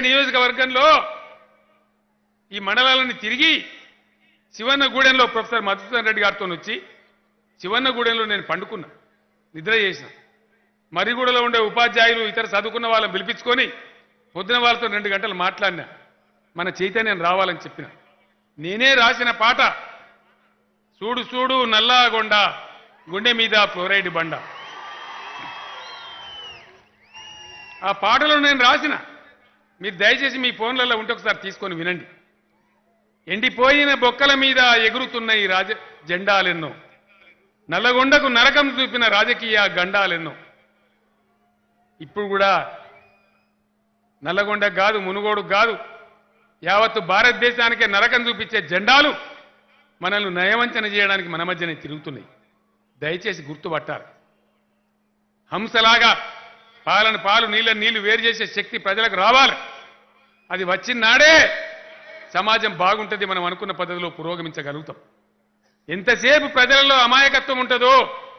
నియోజకవర్గంలో ఈ మండలాలను తిరిగి శివన్నగూడెంలో ప్రొఫెసర్ మధుసూదన్ రెడ్డి గారితో వచ్చి శివన్నగూడెంలో నేను పండుకున్నా నిద్ర చేసిన మరిగూడలో ఉండే ఉపాధ్యాయులు ఇతర చదువుకున్న వాళ్ళని పిలిపించుకొని పొద్దున వాళ్ళతో రెండు గంటలు మాట్లాడినా మన చైతన్యం రావాలని చెప్పిన నేనే రాసిన పాట చూడు చూడు నల్లాగొండ గుండె మీద ఫ్లోరైడ్ బండ ఆ పాటలో నేను రాసిన మీరు దయచేసి మీ ఫోన్లలో ఉంటే ఒకసారి తీసుకొని వినండి ఎండిపోయిన బొక్కల మీద ఎగురుతున్న ఈ రాజ జెండాలెన్నో నల్లగొండకు నరకం చూపిన రాజకీయ గండాలెన్నో ఇప్పుడు కూడా నల్లగొండ కాదు మునుగోడు కాదు యావత్తు భారతదేశానికే నరకం చూపించే జెండాలు మనల్ని నయవంచన చేయడానికి మన మధ్యనే తిరుగుతున్నాయి దయచేసి గుర్తుపట్టాలి హంసలాగా పాలను పాలు నీళ్ళ నీళ్లు వేరు చేసే శక్తి ప్రజలకు రావాలి అది వచ్చిన నాడే సమాజం బాగుంటుంది మనం అనుకున్న పద్ధతిలో పురోగమించగలుగుతాం ఎంతసేపు ప్రజలలో అమాయకత్వం ఉంటుందో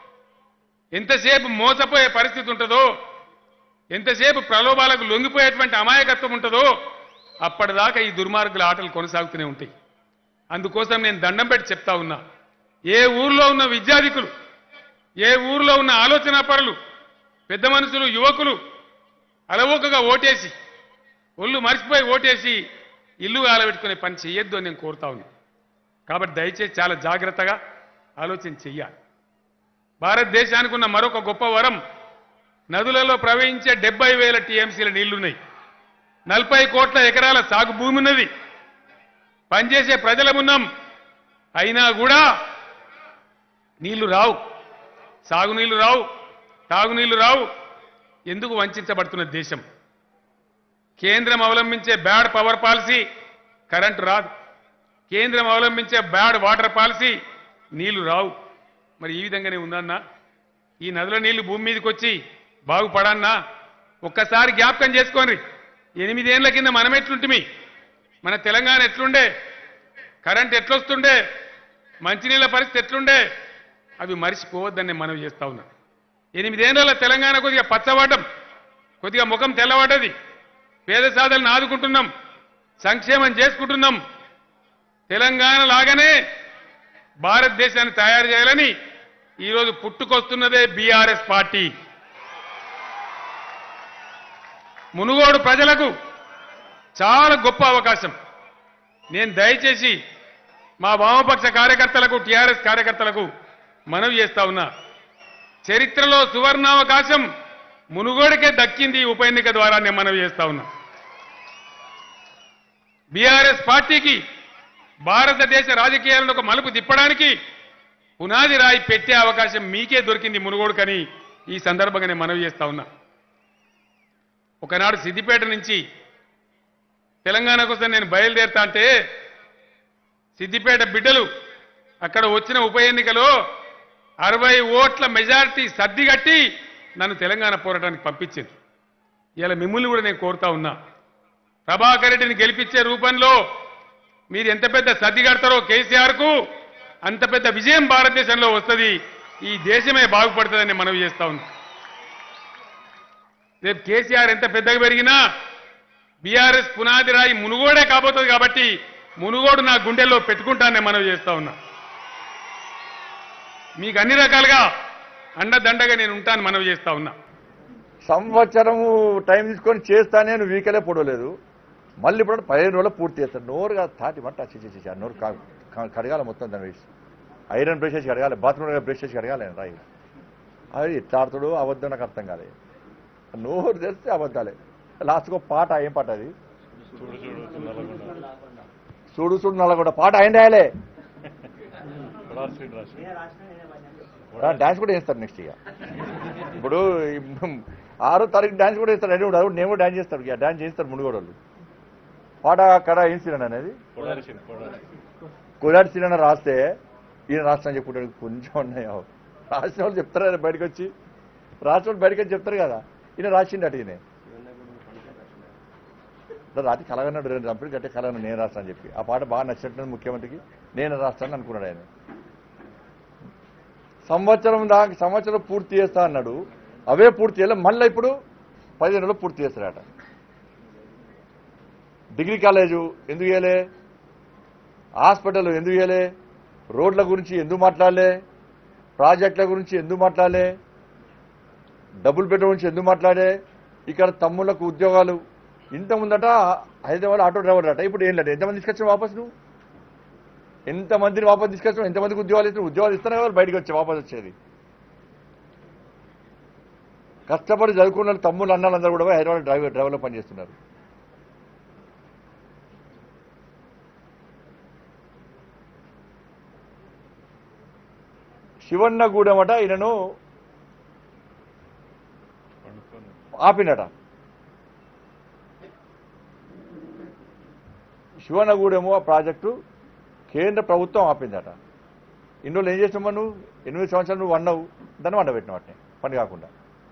ఎంతసేపు మోసపోయే పరిస్థితి ఉంటుందో ఎంతసేపు ప్రలోభాలకు లొంగిపోయేటువంటి అమాయకత్వం ఉంటుందో అప్పటిదాకా ఈ దుర్మార్గుల ఆటలు కొనసాగుతూనే ఉంటాయి అందుకోసం నేను దండం పెట్టి చెప్తా ఉన్నా ఏ ఊర్లో ఉన్న విద్యాధికులు ఏ ఊర్లో ఉన్న ఆలోచన పరులు పెద్ద మనుషులు యువకులు అలవోకగా ఓటేసి ఒళ్ళు మర్చిపోయి ఓటేసి ఇల్లు ఆలబెట్టుకునే పని చేయొద్దు అని నేను కోరుతా ఉన్నా కాబట్టి దయచేసి చాలా జాగ్రత్తగా ఆలోచన చెయ్యాలి భారతదేశానికి ఉన్న మరొక గొప్ప వరం నదులలో ప్రవహించే డెబ్బై వేల టీఎంసీల నీళ్లున్నాయి నలభై కోట్ల ఎకరాల సాగు భూమి ఉన్నది పనిచేసే ప్రజలమున్నాం అయినా కూడా నీళ్లు రావు సాగునీళ్లు రావు తాగునీళ్లు రావు ఎందుకు వంచబడుతున్న దేశం కేంద్రం అవలంబించే బ్యాడ్ పవర్ పాలసీ కరెంటు రాదు కేంద్రం అవలంబించే బ్యాడ్ వాటర్ పాలసీ నీళ్లు రావు మరి ఈ విధంగానే ఉందన్నా ఈ నదుల నీళ్లు భూమి మీదకి వచ్చి బాగుపడన్నా ఒక్కసారి జ్ఞాపకం చేసుకోండి ఎనిమిదేళ్ల కింద మనం ఎట్లుంటిమి మన తెలంగాణ ఎట్లుండే కరెంట్ ఎట్లొస్తుండే మంచినీళ్ళ పరిస్థితి ఎట్లుండే అవి మరిచిపోవద్దని మనం చేస్తా ఉన్నాం ఎనిమిదేళ్ల తెలంగాణ కొద్దిగా పచ్చబడ్డం కొద్దిగా ముఖం తెల్లబడ్డది పేద సాధనను ఆదుకుంటున్నాం సంక్షేమం చేసుకుంటున్నాం తెలంగాణ లాగానే భారతదేశాన్ని తయారు చేయాలని ఈరోజు పుట్టుకొస్తున్నదే బీఆర్ఎస్ పార్టీ మునుగోడు ప్రజలకు చాలా గొప్ప అవకాశం నేను దయచేసి మా వామపక్ష కార్యకర్తలకు టీఆర్ఎస్ కార్యకర్తలకు మనవి చేస్తా ఉన్నా చరిత్రలో సువర్ణావకాశం మునుగోడుకే దక్కింది ఈ ఉప ఎన్నిక ద్వారా నేను మనవి చేస్తా ఉన్నా బీఆర్ఎస్ పార్టీకి భారతదేశ రాజకీయాలను ఒక మలుపు తిప్పడానికి పునాది రాయి పెట్టే అవకాశం మీకే దొరికింది మునుగోడుకని ఈ సందర్భంగా నేను మనవి చేస్తా ఉన్నా ఒకనాడు సిద్దిపేట నుంచి తెలంగాణ కోసం నేను బయలుదేరుతా అంటే సిద్దిపేట బిడ్డలు అక్కడ వచ్చిన ఉప ఎన్నికలో అరవై ఓట్ల మెజారిటీ సర్దిగట్టి నన్ను తెలంగాణ పోరాటానికి పంపించింది ఇలా మిమ్మల్ని కూడా నేను కోరుతా ఉన్నా ప్రభాకర్ రెడ్డిని గెలిపించే రూపంలో మీరు ఎంత పెద్ద సర్ది కడతారో కేసీఆర్ కు అంత పెద్ద విజయం భారతదేశంలో వస్తుంది ఈ దేశమే బాగుపడుతుందని మనవి చేస్తా ఉంది రేపు కేసీఆర్ ఎంత పెద్దగా పెరిగినా బీఆర్ఎస్ పునాది రాయి మునుగోడే కాబోతుంది కాబట్టి మునుగోడు నా గుండెల్లో పెట్టుకుంటానని మనవి చేస్తా ఉన్నా మీకు అన్ని రకాలుగా అండదండగా నేను ఉంటాను మనవి చేస్తా ఉన్నా సంవత్సరము టైం తీసుకొని చేస్తానే నువ్వు వీకలే పొడవలేదు మళ్ళీ ఇప్పుడు పదిహేను రోజులు పూర్తి చేస్తాను నోరుగా తాటి మంట చేసి ఆ నోరు కా- కా- కడగాలి మొత్తం దాన్ని వేసి ఐరన్ బ్రష్ చేసి కడగాలి బాత్రూమ్ బ్రష్ చేసి కడగాలి రాయి అది ఎట్లా ఆడుతాడు అబద్ధం నాకు అర్థం కాలేదు నోరు తెస్తే అబద్ధాలే లాస్ట్కి ఒక పాట ఏం పాట అది చూడు చూడు నల్లగొండ పాట ఆయన రాయాలే డాన్స్ కూడా చేస్తారు నెక్స్ట్ ఇక ఇప్పుడు ఈ ఆరో తారీఖు డాన్స్ కూడా చేస్తారు రెండు కూడా నేను కూడా డాన్స్ చేస్తాడు ఇక డాన్స్ చేస్తారు ముందు వాళ్ళు పాట కడ ఏం సీరన్ అనేది కొలాడి సీరన్ రాస్తే ఈయన రాష్ట్రం చెప్పుకుంటాడు కొంచెం ఉన్నాయో రాసిన వాళ్ళు చెప్తారు కదా బయటకు వచ్చి రాసిన వాళ్ళు బయటకు వచ్చి చెప్తారు కదా ఈయన రాసిండు అటు ఈయన రాత్రి కలగన్నాడు రెండు రంపులు గట్టి కలగన్నాడు నేను రాస్తాను చెప్పి ఆ పాట బాగా నచ్చినట్టు ముఖ్యమంత్రికి నేను రాస్తాను అనుకున్నాడు ఆయన సంవత్సరం దాకా సంవత్సరం పూర్తి చేస్తా అన్నాడు అవే పూర్తి చేయాలి మళ్ళీ ఇప్పుడు పదిహేను నెలలు పూర్తి చేస్తాడట డిగ్రీ కాలేజు ఎందుకు ఇవ్వలే హాస్పిటల్ ఎందుకు ఇవ్వలే రోడ్ల గురించి ఎందుకు మాట్లాడలే ప్రాజెక్టుల గురించి ఎందుకు మాట్లాడలే డబుల్ బెడ్రూమ్ గురించి ఎందుకు మాట్లాడే ఇక్కడ తమ్ముళ్లకు ఉద్యోగాలు ఇంత ముందట హైదరాబాద్ ఆటో డ్రైవర్ అట ఇప్పుడు ఏం లేదు ఎంతమంది తీసుకొచ్చావు వాపస్ నువ్వు ఎంతమందిని వాపస్ తీసుకొచ్చావు ఎంతమందికి ఉద్యోగాలు ఇస్తున్నావు ఉద్యోగాలు ఇస్తానే కదా బయటకు వచ్చి వాపస్ వచ్చేది కష్టపడి చదువుకున్న వాళ్ళు తమ్ముళ్ళు అన్నాళ్ళందరూ కూడా పోయి హైదరాబాద్ డ్రైవర్ డ్రైవర్లో పనిచేస్తున్నారు శివన్నగూడెం అట ఈయనను ఆపినట శివనగూడెము ఆ ప్రాజెక్టు కేంద్ర ప్రభుత్వం ఆపిందట ఇన్ని రోజులు ఏం చేసినావు నువ్వు ఎనిమిది సంవత్సరాలు నువ్వు అన్నావు దాన్ని వండబెట్టినావు వాటిని పని కాకుండా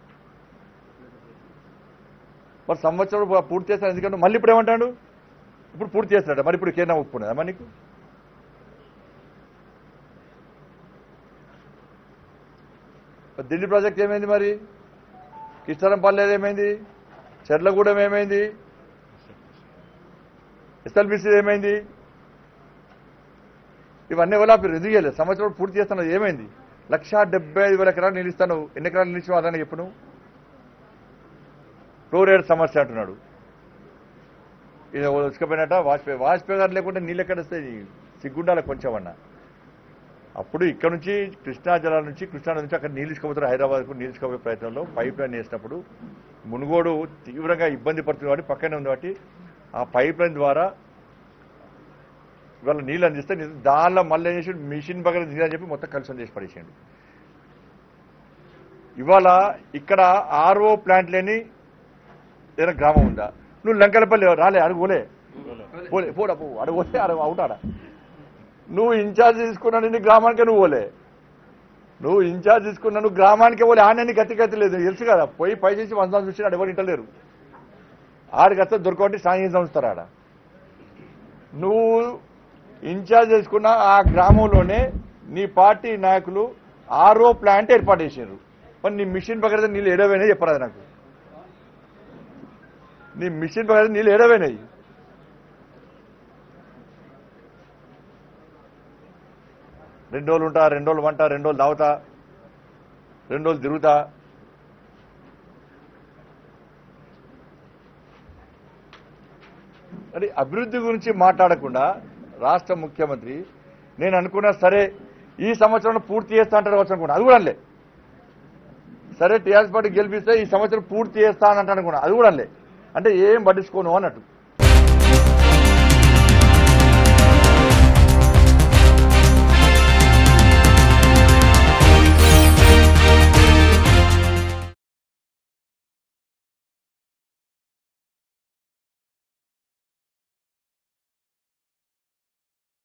మరి సంవత్సరం పూ- పూర్తి చేస్తాను ఎందుకంటే మళ్ళీ ఇప్పుడు ఏమంటాడు ఇప్పుడు పూర్తి చేస్తాడు మరి ఇప్పుడు కేంద్రం ఒప్పుకున్నదా మరి నీకు మరి ఢిల్లీ ప్రాజెక్ట్ ఏమైంది మరి కిష్టరంపల్లి ఏమైంది చెర్లగూడెం ఏమైంది ఎస్ఎల్బిసి ఏమైంది ఇవన్నీ ఎవరు ఆపారు ఎందుకు చేయలేదు సంవత్సరం పూర్తి చేస్తున్నది ఏమైంది లక్ష డెబ్బై ఐదు వేల ఎకరాలు నిలుస్తాను ఎన్ని ఎకరాలు నిలిచి అదని చెప్పు నువ్వు ఫ్లోరైడ్ సమస్య అంటున్నాడు ఇది ఉసుకపోయినట్ట వాజ్పేయి వాజ్పేయి గారు లేకుంటే నీళ్ళు ఎక్కడ వస్తాయి సిగ్గుండాల కొంచెం అన్న అప్పుడు ఇక్కడ నుంచి కృష్ణా జలాల నుంచి కృష్ణా నుంచి అక్కడ నీళ్ళు ఇసుకపోతారు హైదరాబాద్కు నీళ్ళు ఇసుకపోయే ప్రయత్నంలో పైప్ లైన్ వేసినప్పుడు మునుగోడు తీవ్రంగా ఇబ్బంది పడుతుంది కాబట్టి పక్కనే ఉంది కాబట్టి ఆ పైప్ లైన్ ద్వారా ఇవాళ నీళ్ళు అందిస్తే నీ- దానిలో మళ్ళీ ఏం చేసి మిషన్ పక్కన నీళ్ళు అని చెప్పి మొత్తం కలిసి చేసి పడేసాడు ఇవాళ ఇక్కడ ఆర్ఓ ప్లాంట్ లేని ఏదైనా గ్రామం ఉందా నువ్వు లంకలపల్లి రాలే అడుగు పోలే పోలే పోడా పో అడుగు పోతే అడుగు అవుతాడా నువ్వు ఇన్ఛార్జ్ తీసుకున్నా నీ గ్రామానికే నువ్వు పోలే నువ్వు ఇన్ఛార్జ్ తీసుకున్నా నువ్వు గ్రామానికే పోలే ఆడని గతి గతి లేదు తెలుసు కదా పోయి పై చేసి వందలు చూసి ఆడ ఎవరు ఇంటలేరు ఆడికి వస్తే దొరకబట్టి సాయం సంస్థరు ఆడ నువ్వు ఇన్ఛార్జ్ చేసుకున్న ఆ గ్రామంలోనే నీ పార్టీ నాయకులు ఆర్ఓ ప్లాంట్ ఏర్పాటు చేశారు మరి నీ మిషన్ పక్కన నీళ్ళు ఏడవైనా చెప్పరాదు నాకు నీ మిషన్ పక్కన నీళ్ళు ఏడవైనాయి రెండు రోజులు ఉంటా రెండు రోజులు వంట రెండు రోజులు తాగుతా రెండు రోజులు తిరుగుతా మరి అభివృద్ధి గురించి మాట్లాడకుండా రాష్ట్ర ముఖ్యమంత్రి నేను అనుకున్నా సరే ఈ సంవత్సరం పూర్తి చేస్తా అంటారు వచ్చి అనుకున్నా అది కూడా అనలే సరే టీఆర్ఎస్ పార్టీ గెలిపిస్తే ఈ సంవత్సరం పూర్తి చేస్తా అని అంటాను అనుకున్నా అది కూడా అనలే అంటే ఏం పట్టించుకోను అన్నట్టు